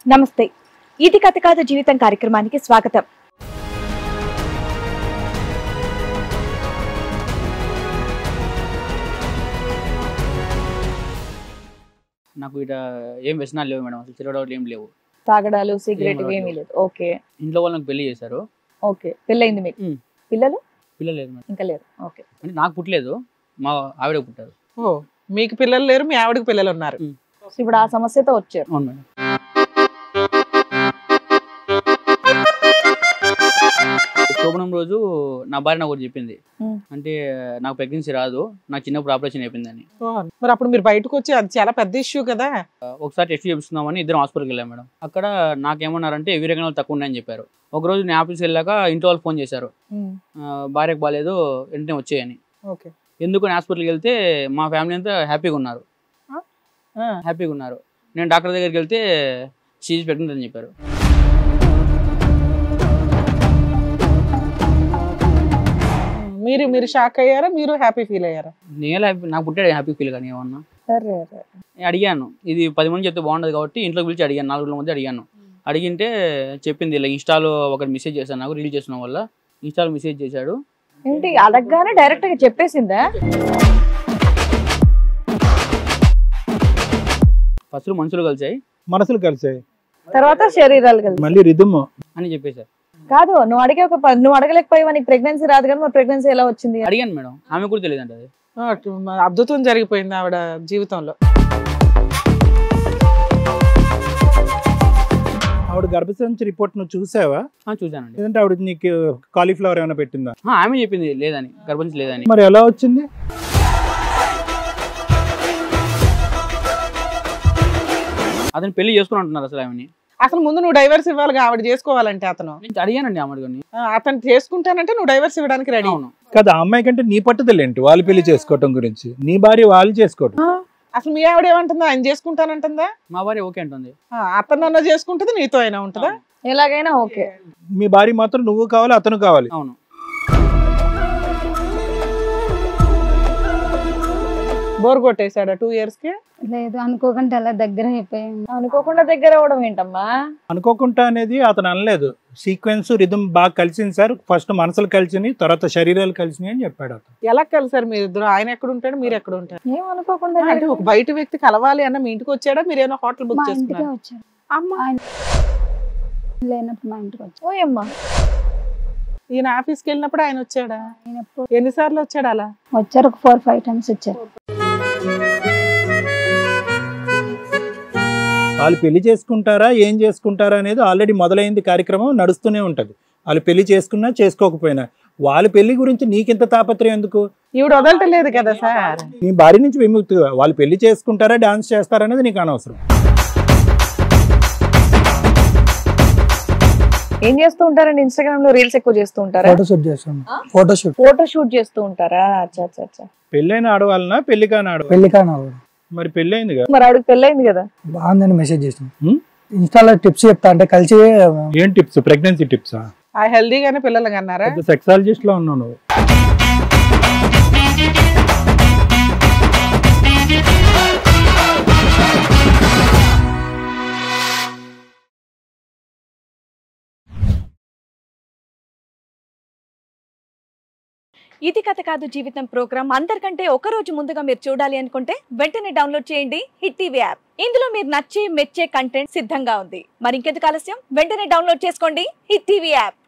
నమస్తే ఇది కథ కాదు జీవితం కార్యక్రమానికి స్వాగతం నాకు ఇట ఏం వ్యసనాలు లేవు మేడం అసలు తిరగడాలు ఏం లేవు తాగడాలు సిగరెట్ ఏం ఏమీ లేదు ఓకే ఇంట్లో వాళ్ళు నాకు పెళ్లి చేశారు ఓకే పెళ్ళయింది మీకు మ్. పిల్లలు పిల్లలు లేదు మేడం ఇంకా లేరు ఓకే అంటే నాకు పుట్టలేదు మా ఆవిడ పుట్టారు ఓ మీకు పిల్లలు లేరు మీ ఆవిడకి పిల్లలు ఉన్నారు సో ఇప్పుడు ఆ సమస్యతో వచ్చారు అవును మేడం శోభనం రోజు నా భార్య నాకు ఒకటి చెప్పింది మ్. అంటే నాకు ప్రెగ్నెన్సీ రాదు నాకు చిన్నప్పుడు ఆపరేషన్ అయిపోయిందని ఓ, మరి అప్పుడు మీరు బయటకు వచ్చి అది చాలా పెద్ద ఇష్యూ కదా ఒకసారి టెస్ట్ చేపిస్తున్నామని ఇద్దరం హాస్పిటల్కి వెళ్ళాం మేడం అక్కడ నాకేమన్నారంటే విరేకణాలు తక్కువ ఉన్నాయని చెప్పారు ఒకరోజు నేను ఆఫీస్కి వెళ్ళాక ఇంట్లో వాళ్ళు ఫోన్ చేశారు ఆ, భార్యకు బాగాలేదు వెంటనే వచ్చేయని ఓకే ఎందుకు హాస్పిటల్కి వెళ్తే మా ఫ్యామిలీ అంతా హ్యాపీగా ఉన్నారు హ్యాపీగా ఉన్నారు నేను డాక్టర్ దగ్గరికి వెళ్తే షీజ్ ప్రెగ్నెంట్ అని చెప్పారు మీరు మీరు షాక్ అయ్యారా మీరు హ్యాపీ ఫీల్ అయ్యారా నేను హ్యాపీ నాకు పుట్టాడు హ్యాపీ ఫీల్ కానీ ఏమన్నా అరే, అరే. నేను అడిగాను ఇది పది మంది చెప్తే బాగుండదు కాబట్టి ఇంట్లోకి పిలిచి అడిగాను నాలుగు రోజుల మధ్య అడిగాను అడిగింటే చెప్పింది ఇలా ఇన్స్టాలో ఒకటి మెసేజ్ చేశాను నాకు రీల్ చేసిన వల్ల ఇన్స్టాలో మెసేజ్ చేశాడు ఏంటి అడగగానే డైరెక్ట్ గా చెప్పేసిందా ఫస్ట్ మనుషులు కలిసాయి మనసులు కలిసాయి తర్వాత శరీరాలు కలిసి మళ్ళీ రిధమ్ అని చెప్పేశారు కాదు నువ్వు అడిగే ఒక ప- నువ్వు అడగలేకపోయావా నీకు ప్రెగ్నెన్సీ రాదు కానీ మరి ప్రెగ్నెన్సీ ఎలా వచ్చింది అడిగాను మేడం ఆమె కూడా తెలియదు అది ఆ, మ- అద్భుతం జరిగిపోయింది ఆవిడ జీవితంలో ఆవిడ గర్భసంచి రిపోర్ట్ నువ్వు చూసావా ఆ, చూశానండి లేదంటే ఆవిడ నీకు కాలీఫ్లవర్ ఏమైనా పెట్టిందా ఆ, ఆమె చెప్పింది లేదని గర్భించి లేదని మరి ఎలా వచ్చింది అతను పెళ్లి చేసుకుని అంటున్నారు అసలు ఆమెని అసలు ముందు నువ్వు డైవర్స్ ఇవ్వాలిగా ఆవిడ చేసుకోవాలంటే అతను నేను అడిగానండి ఆమెని ఆ, అతను చేసుకుంటానంటే నువ్వు డైవర్స్ ఇవ్వడానికి రెడీ అవును కదా ఆ అమ్మాయి కంటే నీ పట్టుదల ఏంటి వాళ్ళు పెళ్లి చేసుకోవటం గురించి నీ భార్య వాళ్ళు చేసుకోవటం అసలు మీ ఆవిడ ఏమంటుందా ఆయన చేసుకుంటానంటుందా మా భార్య ఓకే అంటుంది ఆ, అతను అన్న చేసుకుంటుంది నీతో అయినా ఉంటుందా ఎలాగైనా ఓకే మీ భార్య మాత్రం నువ్వు కావాలి అతను కావాలి అవును బోర్ కొట్టేశాడా టూ ఇయర్స్ కి లేదు అనుకోకుండా అలా దగ్గర అయిపోయాము అనుకోకుండా దగ్గర అవ్వడం ఏంటమ్మా అనుకోకుండా అనేది అతను అనలేదు సీక్వెన్స్ రిధమ్ బాగా కలిసింది సార్ ఫస్ట్ మనసులు కలిసినాయి తర్వాత శరీరాలు కలిసినాయి అని చెప్పాడు అతను ఎలా కలిసారు మీరు ఇద్దరు ఆయన ఎక్కడ ఉంటాడు మీరు ఎక్కడ ఉంటారు ఏం అనుకోకుండా అంటే ఒక బయట వ్యక్తి కలవాలి అన్న మీ ఇంటికి వచ్చాడా మీరు ఏమైనా హోటల్ మా బుక్ ఇంటికే చేసుకున్నారు వచ్చారు అమ్మా ఆయన లేనప్పుడు మా ఇంటికి వచ్చారు ఓయమ్మా ఈయన ఆఫీస్కి వెళ్ళినప్పుడు ఆయన వచ్చాడా ఆయన ఎప్పుడు ఎన్నిసార్లు వచ్చాడు అలా వచ్చారు ఒక ఫోర్ ఫైవ్ టైమ్స్ వచ్చారు వాళ్ళు పెళ్లి చేసుకుంటారా ఏం చేసుకుంటారా అనేది ఆల్రెడీ మొదలైంది కార్యక్రమం నడుస్తూనే ఉంటది వాళ్ళు పెళ్లి చేసుకున్నా చేసుకోకపోయినా వాళ్ళ పెళ్లి గురించి నీకింత తాపత్రయం ఎందుకు ఈవిడ వదలటలేదు కదా సార్ నీ భార్య నుంచి విముక్తి వాళ్ళు పెళ్లి చేసుకుంటారా డాన్స్ చేస్తారా అనేది నీకు అనవసరం ఏం చేస్తూ ఉంటారండి ఇన్స్టాగ్రామ్ లో రీల్స్ ఎక్కువ చేస్తూ ఉంటారా ఫోటోషూట్ చేస్తాం ఫోటోషూట్ ఫోటో షూట్ చేస్తూ ఉంటారా అచ్చా అచ్చా అచ్చా పెళ్ళైన ఆడవాళ్ళనా పెళ్లి కాని ఆడవాళ్ళ పెళ్లి కాను మరి పెళ్ళైంది కదా మరి ఆవిడకి పెళ్ళైంది కదా బాగుందని మెసేజ్ చేసాం హ్మ్? ఇన్స్టాలో టిప్స్ చెప్తా అంటే కలిసి ఏం టిప్స్ ప్రెగ్నెన్సీ టిప్సా ఆ హెల్దీగానే పిల్లలు అన్నారా పెద్ద సెక్సాలజిస్ట్ లో ఉన్నావు నువ్వు ఇది కథ కాదు జీవితం ప్రోగ్రామ్ అందరికంటే ఒక రోజు ముందుగా మీరు చూడాలి అనుకుంటే వెంటనే డౌన్లోడ్ చేయండి హిట్ టీవీ యాప్ ఇందులో మీరు నచ్చే మెచ్చే కంటెంట్ సిద్ధంగా ఉంది మరి ఇంకెందుకు ఆలస్యం వెంటనే డౌన్లోడ్ చేసుకోండి హిట్ టీవీ యాప్